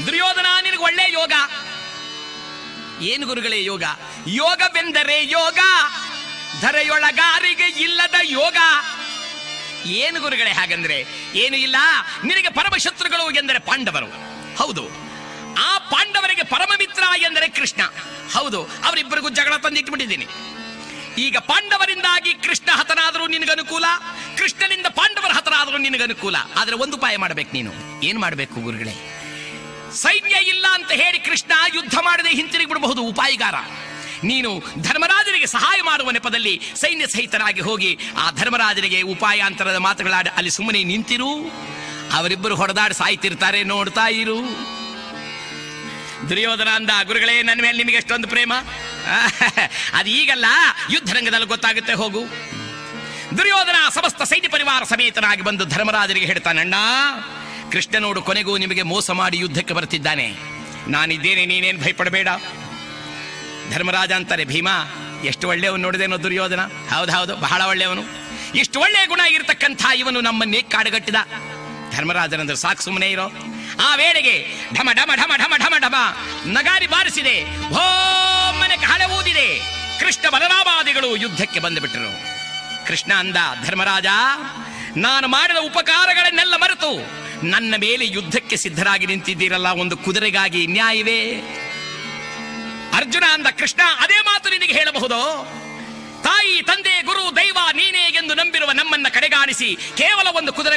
ದುರ್ಯೋಧನ ನಿನಗೆ ಒಳ್ಳೆ ಯೋಗ ಏನು ಗುರುಗಳೇ ಯೋಗ ಯೋಗವೆಂದರೆ ಯೋಗ ಧರೆಯೊಳಗಾರಿಗೆ ಇಲ್ಲದ ಯೋಗ ಏನು ಗುರುಗಳೇ ಹಾಗಂದ್ರೆ ಏನು ಇಲ್ಲ ನಿನಗೆ ಪರಮ ಶತ್ರುಗಳು ಎಂದರೆ ಪಾಂಡವರು ಹೌದು ಆ ಪಾಂಡವರಿಗೆ ಪರಮ ಮಿತ್ರ ಎಂದರೆ ಕೃಷ್ಣ ಹೌದು ಅವರಿಬ್ಬರಿಗೂ ಜಗಳ ತಂದಿಟ್ಬಿಟ್ಟಿದ್ದೀನಿ ಈಗ ಪಾಂಡವರಿಂದಾಗಿ ಕೃಷ್ಣ ಹತನಾದರೂ ನಿನಗನುಕೂಲ ಕೃಷ್ಣನಿಂದ ಪಾಂಡವರ ಹತನಾದರೂ ನಿನಗನುಕೂಲ ಆದ್ರೆ ಒಂದು ಉಪಾಯ ಮಾಡ್ಬೇಕು ನೀನು ಏನ್ ಮಾಡ್ಬೇಕು ಗುರುಗಳೇ ಸೈನ್ಯ ಇಲ್ಲ ಅಂತ ಹೇಳಿ ಕೃಷ್ಣ ಯುದ್ಧ ಮಾಡದೆ ಹಿಂತಿರುಗಿ ಬಿಡಬಹುದು ಉಪಾಯಿಗಾರ ನೀನು ಧರ್ಮರಾಜನಿಗೆ ಸಹಾಯ ಮಾಡುವ ನೆಪದಲ್ಲಿ ಸೈನ್ಯ ಸಹಿತನಾಗಿ ಹೋಗಿ ಆ ಧರ್ಮರಾಜನಿಗೆ ಉಪಾಯಾಂತರದ ಮಾತುಗಳಾಡಿ ಅಲ್ಲಿ ಸುಮ್ಮನೆ ನಿಂತಿರು ಅವರಿಬ್ಬರು ಹೊಡೆದಾಡಿ ಸಾಯ್ತಿರ್ತಾರೆ ನೋಡ್ತಾ ಇರು ದುರ್ಯೋಧನ ಅಂದ ಗುರುಗಳೇ ನನ್ನ ಮೇಲೆ ನಿಮಗೆ ಎಷ್ಟೊಂದು ಪ್ರೇಮ ಅದು ಈಗಲ್ಲ ಯುದ್ಧ ರಂಗದಲ್ಲಿ ಗೊತ್ತಾಗುತ್ತೆ ಹೋಗು ದುರ್ಯೋಧನ ಸಮಸ್ತ ಸೈನ್ಯ ಪರಿವಾರ ಸಮೇತನಾಗಿ ಬಂದು ಧರ್ಮರಾಜನಿಗೆ ಹೇಳ್ತಾನಣ್ಣ ಕೃಷ್ಣನೋಡು ಕೊನೆಗೂ ನಿಮಗೆ ಮೋಸ ಮಾಡಿ ಯುದ್ಧಕ್ಕೆ ಬರ್ತಿದ್ದಾನೆ ನಾನಿದ್ದೇನೆ ನೀನೇನು ಭಯಪಡಬೇಡ ಧರ್ಮರಾಜ ಅಂತಾರೆ ಭೀಮಾ ಎಷ್ಟು ಒಳ್ಳೆಯವನು ನೋಡಿದೇನೋ ದುರ್ಯೋಧನ ಹೌದು ಹೌದು ಬಹಳ ಒಳ್ಳೆಯವನು ಇಷ್ಟು ಒಳ್ಳೆಯ ಗುಣ ಇರತಕ್ಕಂಥ ಇವನು ನಮ್ಮನ್ನೇ ಕಾಡುಗಟ್ಟಿದ ಧರ್ಮರಾಜನಂದ್ರೆ ಸಾಕು ಸುಮ್ಮನೆ ಇರೋ ಆ ವೇಳೆಗೆ ಢಮ ಢಮ ಢಮ ಢಮ ಢಮ ಢಮ ನಗಾರಿ ಬಾರಿಸಿದೆ ಭೋಮನೆ ಕಹಳೆ ಊದಿದೆ ಕೃಷ್ಣ ಬಲರಾಮಾದಿಗಳು ಯುದ್ಧಕ್ಕೆ ಬಂದುಬಿಟ್ಟರು ಕೃಷ್ಣ ಅಂದ ಧರ್ಮರಾಜ ನಾನು ಮಾಡಿದ ಉಪಕಾರಗಳನ್ನೆಲ್ಲ ಮರೆತು ನನ್ನ ಮೇಲೆ ಯುದ್ಧಕ್ಕೆ ಸಿದ್ಧರಾಗಿ ನಿಂತಿದ್ದೀರಲ್ಲ ಒಂದು ಕುದುರೆಗಾಗಿ ನ್ಯಾಯವೇ ಅರ್ಜುನ ಅಂದ ಕೃಷ್ಣ ಅದೇ ಮಾತು ನಿನಗೆ ಹೇಳಬಹುದು ತಾಯಿ ತಂದೆ ಗುರು ದೈವ ನೀನೇ ಎಂದು ನಂಬಿರುವ ನಮ್ಮನ್ನ ಕಡೆಗಾಣಿಸಿ ಕೇವಲ ಒಂದು ಕುದುರೆ